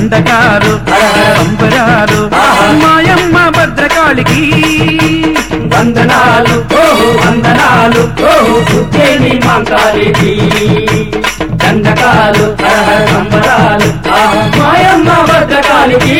దండకాలు సంబరాలు మాయమ్మ భద్రకాళికి వందనాలు ఓహో వందనాలు ఓహో ఉజ్జయిని మాంకాళికి దండకాలు హరహర సంబరాలు ఆ మాయమ్మ భద్రకాళికి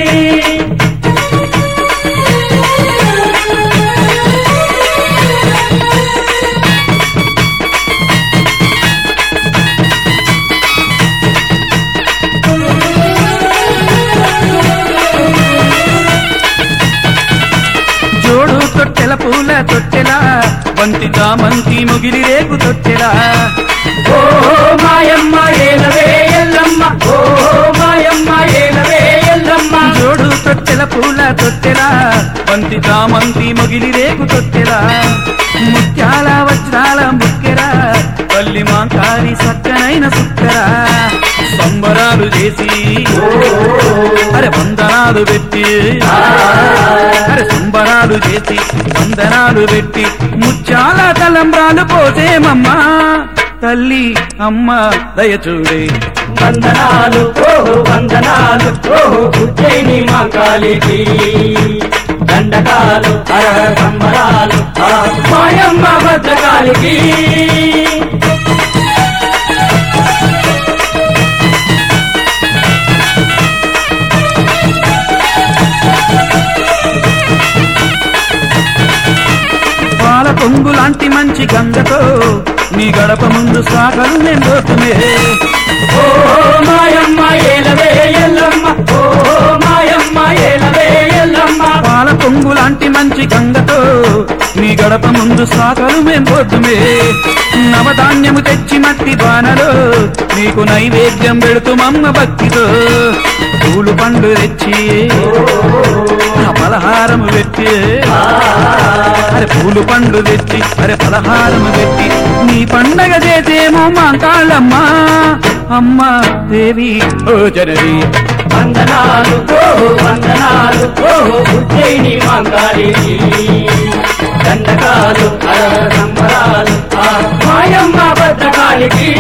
జోడు తొట్టెల పూల తొట్టెల బంతి చామంతి ముగిలి రేకు తొట్టెల ఓ మాయమ్మ ఏలవే ఎల్లమ్మ ఓ మాయమ్మ ఏలవే ఎల్లమ్మ జోడు తొట్టెల పూల తొట్టెల బంతి చామంతి ముగిలి రేకు తొట్టెల ముత్యాల వజ్రాల ముక్కెర పల్లి మాంకారి సక్కనైన సుక్కర సంబరాలు చేసి అరే వందనాలు పెట్టి అరే సంబరాలు చేసి వందనాలు పెట్టి ముత్యాల తలంబ్రాలు పోసేమమ్మా తల్లి అమ్మ దయచూడే వందనాలు ఓహో వందనాలు ఓహో ఉజ్జయిని మాంకాళికి దండకాలు హరహర సంబరాలు ఆ మాయమ్మ భద్రకాళికి పాల పొంగు లాంటి మంచి గంగతో నీ గడప ముందు సాగలు నిండుతుమే ఓ మాయమ్మ ఏలవే ఎల్లమ్మ ఓ మాయమ్మ ఏలవే ఎల్లమ్మ పాల పొంగు లాంటి మంచి గంగతో నీ గడప ముందు సాగలు మెంపొద్దుమే నవధాన్యము తెచ్చి మట్టి బాణలో నీకు నైవేద్యం పెడుతుమమ్మ భక్తితో పూలు పండ్లు తెచ్చి ఆ పలహారము పెట్టి అరే పూలు పండ్లు తెచ్చి అరే పలహారము పెట్టి నీ పండగ చేసేమో మా కాళ్ళమ్మా అమ్మ దేవి ఓ జనవి వందనాలు ఓహో వందనాలు ఓహో ఉజ్జయిని మాంకాళికి దండకాలు హరహర సంబరాలు ఆ మాయమ్మ భద్రకాళికి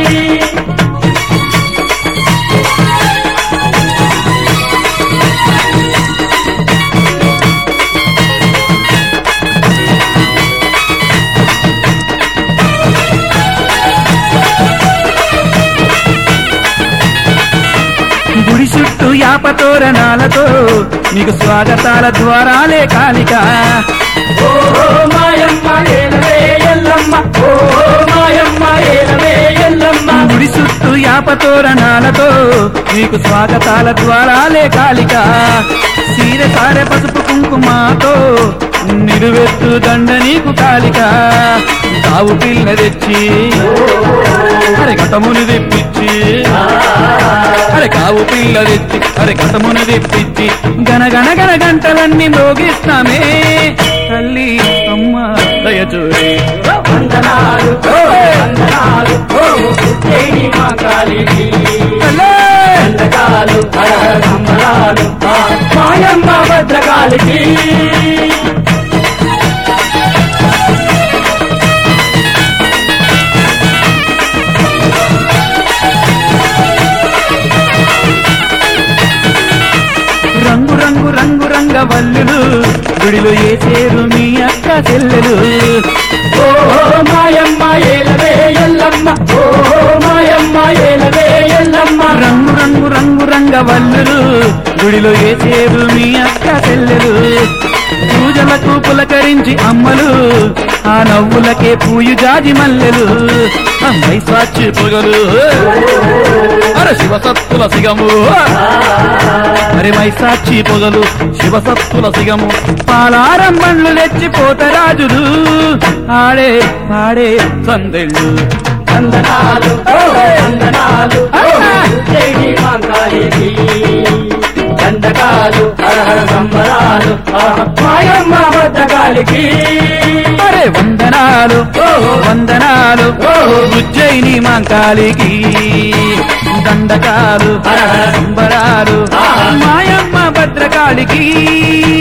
గుడి చుట్టూ యాపతోరణాలతో నీకు స్వాగతాల ద్వారాలే కాలిక ఓ మాయమ్మ ఏలవే ఎల్లమ్మ ఓ మాయమ్మ ఏలవే ఎల్లమ్మ గుడి చుట్టూ యాపతోరణాలతో నీకు స్వాగతాల ద్వారాలే కాలిక సీర సారె పసుపు కుంకుమాతో నిలువెత్తు దండ నీకు కాలిక కావు పిల్ల తెచ్చి అరే ఘటముని తెప్పించి అరే కావు పిల్ల తెచ్చి అరే ఘటముని తెప్పించి గనగన గన గంటలన్నీ మోగిస్తామే తల్లి అమ్మ దయచూరి వందనాలు ఓహో వందనాలు ఓహో ఉజ్జయిని మాంకాళికి దండకాలు హరహర సంబరాలు ఆ మాయమ్మ భద్రకాళికి రంగు రంగు రంగు రంగ వల్లులు గుడిలో ఏసేరు మీ అక్క చెల్లెలు ఓ మాయమ్మ ఏలవే ఎల్లమ్మ ఓ మాయమ్మ ఏలవే ఎల్లమ్మ రంగు రంగు రంగు రంగ వల్లులు గుడిలో ఏసేరు మీ అక్క చెల్లెలు పూజలకు పులకరించి అమ్మలు ఆ నవ్వులకే పూయు జాజి మల్లెలు అమ్మై స్వాచ్చి పొగలు అరే శివసత్తుల సిగము మరి మైసాక్షి పొగలు శివసత్తుల సిగము పాలారం బండ్లు తెచ్చి పోతరాజులు ఆడే పాడే సందెళ్ళు వందనాలు ఓహో వందనాలు ఓహో ఉజ్జయిని మాంకాళికి దండకాలు హరహర సంబరాలు ఆ మాయమ్మ భద్రకాళికి అరే వందనాలు ఓహో వందనాలు ఓహో ఉజ్జయిని మాంకాళికి దండకాలు హర హర సంబరాలు ఆహా. మాయమ్మ భద్రకాళికి